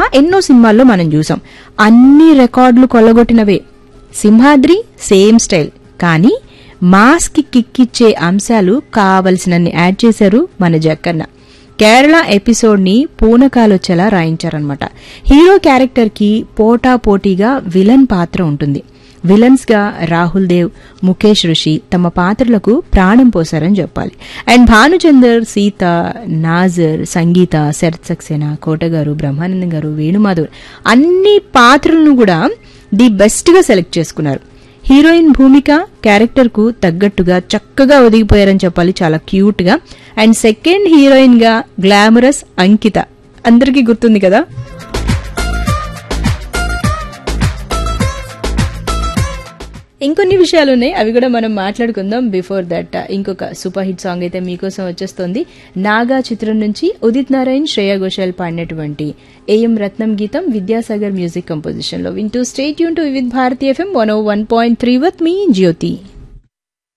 ఎన్నో సినిమాల్లో మనం చూసాం అన్ని రికార్డులు కొల్లగొట్టినవే సింహాద్రి సేమ్ స్టైల్ కానీ మాస్ కి కిక్కిచ్చే అంశాలు కావలసినన్ని యాడ్ చేశారు మన జక్కన్న కేరళ ఎపిసోడ్ ని పూనకాలొచ్చేలా రాయించారనమాట హీరో క్యారెక్టర్ కి పోటా పోటీగా విలన్ పాత్ర ఉంటుంది విలన్స్ గా రాహుల్ దేవ్ ముఖేష్ ఋషి తమ పాత్రలకు ప్రాణం పోశారని చెప్పాలి అండ్ భానుచందర్ సీత నాజర్ సంగీత శరత్ సక్సేనా కోటగారు బ్రహ్మానందం గారు వేణుమాధవ్ అన్ని పాత్రలను కూడా ది బెస్ట్ గా సెలెక్ట్ చేసుకున్నారు హీరోయిన్ భూమిక క్యారెక్టర్ కు తగ్గట్టుగా చక్కగా ఒదిగిపోయారని చెప్పాలి చాలా క్యూట్ గా అండ్ సెకండ్ హీరోయిన్ గా గ్లామరస్ అంకిత అందరికీ గుర్తుంది కదా ఇంకొన్ని విషయాలు ఉన్నాయి అవి కూడా మనం మాట్లాడుకుందాం బిఫోర్ దట్ ఇంకొక సూపర్ హిట్ సాంగ్ అయితే మీకోసం వచ్చేస్తుంది నాగా చిత్రం నుంచి ఉదిత్ నారాయణ్ శ్రేయా ఘోషాల్ పాడినటువంటి ఏఎం రత్నం గీతం విద్యాసాగర్ మ్యూజిక్ కంపోజిషన్ లో వింటూ స్టేట్ యూన్ to with Bharati FM one O one point three with me Jyothi